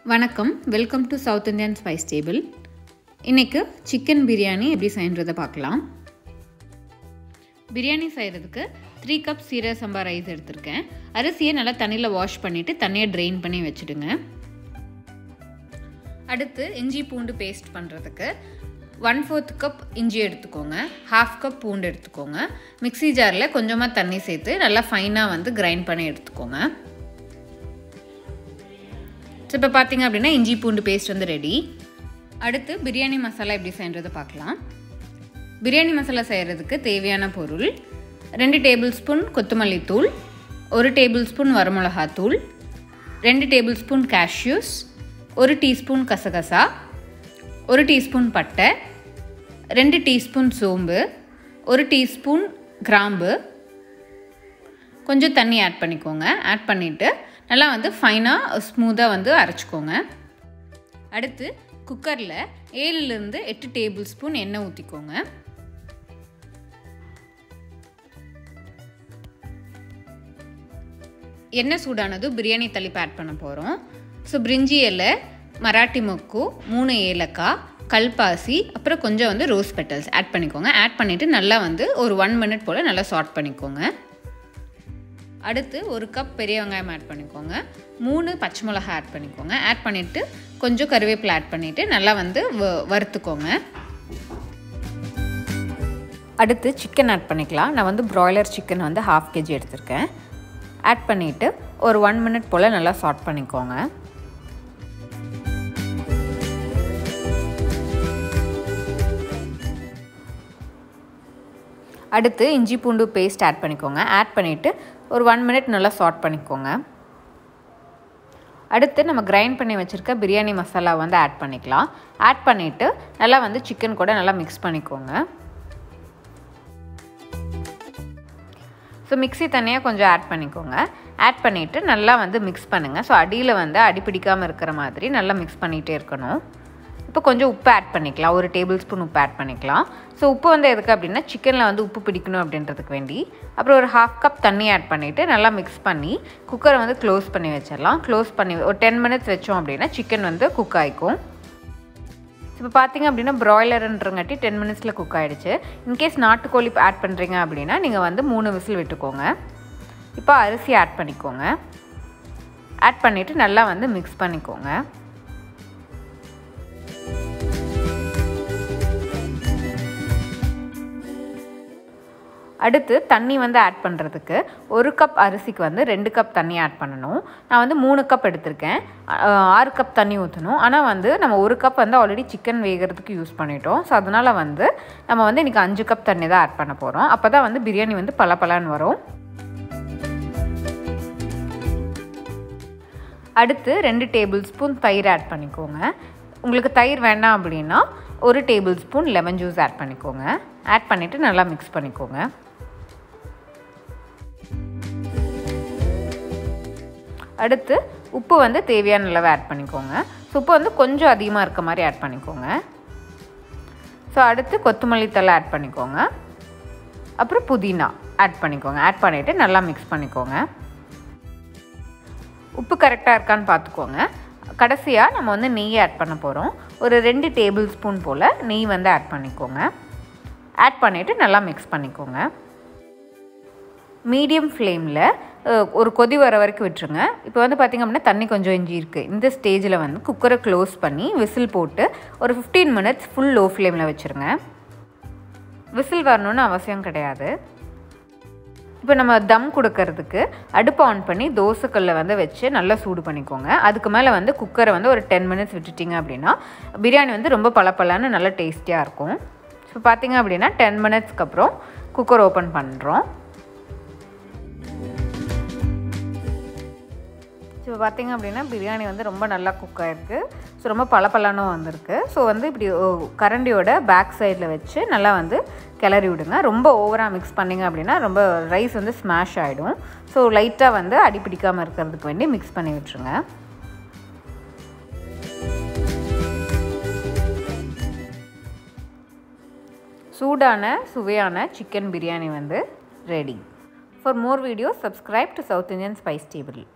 வணக்கம் welcome to South Indian spice table இன்றைக்கு chicken biryani எப்படி செய்யறதை பார்க்கலாம் பிரியாணி செய்கிறதுக்கு த்ரீ கப் சீரக சம்பா ரைஸ் எடுத்திருக்கேன் அரிசியை நல்லா தண்ணியில் வாஷ் பண்ணிவிட்டு தண்ணியை ட்ரெயின் பண்ணி வச்சுடுங்க அடுத்து இஞ்சி பூண்டு பேஸ்ட் பண்ணுறதுக்கு ஒன் ஃபோர்த் கப் இஞ்சி எடுத்துக்கோங்க ஹாஃப் கப் பூண்டு எடுத்துக்கோங்க மிக்ஸி ஜாரில் கொஞ்சமாக தண்ணி சேர்த்து நல்லா ஃபைனாக வந்து கிரைண்ட் பண்ணி எடுத்துக்கோங்க ஸோ இப்போ பார்த்தீங்க அப்படின்னா இஞ்சி பூண்டு பேஸ்ட் வந்து ரெடி அடுத்து பிரியாணி மசாலா எப்படி செய்கிறத பார்க்கலாம் பிரியாணி மசாலா செய்கிறதுக்கு தேவையான பொருள் ரெண்டு டேபிள் ஸ்பூன் கொத்தமல்லி தூள் ஒரு டேபிள் ஸ்பூன் வரமிளகாத்தூள் ரெண்டு டேபிள் ஸ்பூன் கேஷ்யூஸ் ஒரு டீஸ்பூன் கசகசா ஒரு டீஸ்பூன் பட்டை ரெண்டு டீஸ்பூன் சோம்பு ஒரு டீஸ்பூன் கிராம்பு கொஞ்சம் தண்ணி ஆட் பண்ணிக்கோங்க ஆட் பண்ணிவிட்டு நல்லா வந்து ஃபைனாக ஸ்மூத்தாக வந்து அரைச்சிக்கோங்க அடுத்து குக்கரில் ஏழுலேருந்து எட்டு டேபிள் ஸ்பூன் எண்ணெய் ஊற்றிக்கோங்க எண்ணெய் சூடானதும் பிரியாணி தளிப்பு ஆட் பண்ண போகிறோம் ஸோ பிரிஞ்சி இலை மராட்டி மொக்கு மூணு ஏலக்காய் கல்பாசி அப்புறம் கொஞ்சம் வந்து ரோஸ் பெட்டல்ஸ் ஆட் பண்ணிக்கோங்க ஆட் பண்ணிவிட்டு நல்லா வந்து ஒரு ஒன் மினிட் போல் நல்லா சார்ட் பண்ணிக்கோங்க அடுத்து ஒரு கப் பெரிய வெங்காயம் ஆட் பண்ணிக்கோங்க மூணு பச்சை மிளகா ஆட் பண்ணிக்கோங்க ஆட் பண்ணிவிட்டு கொஞ்சம் கருவேப்பிலை ஆட் பண்ணிவிட்டு நல்லா வந்து வறுத்துக்கோங்க அடுத்து சிக்கன் ஆட் பண்ணிக்கலாம் நான் வந்து ப்ராய்லர் சிக்கன் வந்து ஹாஃப் கேஜி எடுத்திருக்கேன் ஆட் பண்ணிவிட்டு ஒரு ஒன் மினிட் போல் நல்லா சார்ட் பண்ணிக்கோங்க அடுத்து இஞ்சி பூண்டு பேஸ்ட் ஆட் பண்ணிக்கோங்க ஆட் பண்ணிவிட்டு ஒரு ஒன் மினிட் நல்லா சார்ட் பண்ணிக்கோங்க அடுத்து நம்ம கிரைண்ட் பண்ணி வச்சுருக்க பிரியாணி மசாலா வந்து ஆட் பண்ணிக்கலாம் ஆட் பண்ணிவிட்டு நல்லா வந்து சிக்கன் கூட நல்லா மிக்ஸ் பண்ணிக்கோங்க ஸோ மிக்ஸி தனியாக கொஞ்சம் ஆட் பண்ணிக்கோங்க ஆட் பண்ணிவிட்டு நல்லா வந்து மிக்ஸ் பண்ணுங்கள் ஸோ அடியில் வந்து அடி பிடிக்காமல் இருக்கிற மாதிரி நல்லா மிக்ஸ் பண்ணிகிட்டே இருக்கணும் இப்போ கொஞ்சம் உப்பு ஆட் பண்ணிக்கலாம் ஒரு டேபிள் ஸ்பூன் உப்பு ஆட் பண்ணிக்கலாம் ஸோ உப்பு வந்து எதுக்கு அப்படின்னா சிக்கனில் வந்து உப்பு பிடிக்கணும் அப்படின்றதுக்கு வேண்டி அப்புறம் ஒரு ஹாஃப் கப் தண்ணி ஆட் பண்ணிவிட்டு நல்லா மிக்ஸ் பண்ணி குக்கரை வந்து க்ளோஸ் பண்ணி வச்சிடலாம் க்ளோஸ் பண்ணி ஒரு டென் மினிட்ஸ் வச்சோம் அப்படின்னா சிக்கன் வந்து குக் ஆகிக்கும் இப்போ பார்த்தீங்க அப்படின்னா ப்ராய்லருன்றங்காட்டி டென் மினிட்ஸில் குக் ஆகிடுச்சு இன்கேஸ் நாட்டுக்கோழி ஆட் பண்ணுறீங்க அப்படின்னா நீங்கள் வந்து மூணு விசில் விட்டுக்கோங்க இப்போ அரிசி ஆட் பண்ணிக்கோங்க ஆட் பண்ணிவிட்டு நல்லா வந்து மிக்ஸ் பண்ணிக்கோங்க அடுத்து தண்ணி வந்து ஆட் பண்ணுறதுக்கு ஒரு கப் அரிசிக்கு வந்து ரெண்டு கப் தண்ணி ஆட் பண்ணணும் நான் வந்து மூணு கப் எடுத்திருக்கேன் ஆறு கப் தண்ணி ஊற்றணும் ஆனால் வந்து நம்ம ஒரு கப் வந்து ஆல்ரெடி சிக்கன் வேகிறதுக்கு யூஸ் பண்ணிட்டோம் ஸோ அதனால் வந்து நம்ம வந்து இன்றைக்கி அஞ்சு கப் தண்ணி தான் ஆட் பண்ண போகிறோம் அப்போ தான் வந்து பிரியாணி வந்து பல பலன்னு வரும் அடுத்து ரெண்டு டேபிள் ஸ்பூன் தயிர் ஆட் பண்ணிக்கோங்க உங்களுக்கு தயிர் வேண்டாம் அப்படின்னா ஒரு table spoon lemon juice add பண்ணிக்கோங்க ஆட் பண்ணிவிட்டு நல்லா மிக்ஸ் பண்ணிக்கோங்க அடுத்து உப்பு வந்து தேவையான அளவு ஆட் பண்ணிக்கோங்க ஸோ உப்பு வந்து கொஞ்சம் அதிகமாக இருக்க மாதிரி ஆட் பண்ணிக்கோங்க ஸோ அடுத்து கொத்தமல்லி தலை ஆட் பண்ணிக்கோங்க அப்புறம் புதினா ஆட் பண்ணிக்கோங்க ஆட் பண்ணிவிட்டு நல்லா மிக்ஸ் பண்ணிக்கோங்க உப்பு கரெக்டாக இருக்கான்னு பார்த்துக்கோங்க கடைசியாக நம்ம வந்து நெய் ஆட் பண்ண போகிறோம் ஒரு ரெண்டு டேபிள் ஸ்பூன் போல் நெய் வந்து ஆட் பண்ணிக்கோங்க ஆட் பண்ணிவிட்டு நல்லா மிக்ஸ் பண்ணிக்கோங்க மீடியம் ஃப்ளேமில் ஒரு கொதி வர வரைக்கும் விட்டுருங்க இப்போ வந்து பார்த்திங்க அப்படின்னா தண்ணி கொஞ்சம் இஞ்சி இருக்குது இந்த ஸ்டேஜில் வந்து குக்கரை க்ளோஸ் பண்ணி விசில் போட்டு ஒரு ஃபிஃப்டீன் மினிட்ஸ் ஃபுல் லோ ஃப்ளேமில் வச்சுருங்க விசில் வரணும்னு அவசியம் கிடையாது இப்போ நம்ம தம் கொடுக்கறதுக்கு அடுப்பு ஆன் பண்ணி தோசைக்கல்லை வந்து வச்சு நல்லா சூடு பண்ணிக்கோங்க அதுக்கு மேலே வந்து குக்கரை வந்து ஒரு டென் மினிட்ஸ் விட்டுட்டிங்க அப்படின்னா பிரியாணி வந்து ரொம்ப பளபளன்னு நல்லா டேஸ்டியாக இருக்கும் ஸோ பார்த்திங்க அப்படின்னா டென் மினிட்ஸ்க்கு அப்புறம் குக்கர் ஓப்பன் பண்ணுறோம் ஸோ பார்த்திங்க அப்படின்னா பிரியாணி வந்து ரொம்ப நல்லா குக் ஆகிருக்கு ஸோ ரொம்ப பளபளனும் வந்திருக்கு ஸோ வந்து இப்படி கரண்டியோட பேக் சைடில் வச்சு நல்லா வந்து கிளறி விடுங்க ரொம்ப ஓவராக மிக்ஸ் பண்ணிங்க அப்படின்னா ரொம்ப ரைஸ் வந்து ஸ்மாஷ் ஆகிடும் ஸோ லைட்டாக வந்து அடி பிடிக்காமல் இருக்கிறதுக்கு வேண்டி மிக்ஸ் பண்ணி விட்டுருங்க சூடான சுவையான சிக்கன் பிரியாணி வந்து ready for more videos subscribe to South Indian spice table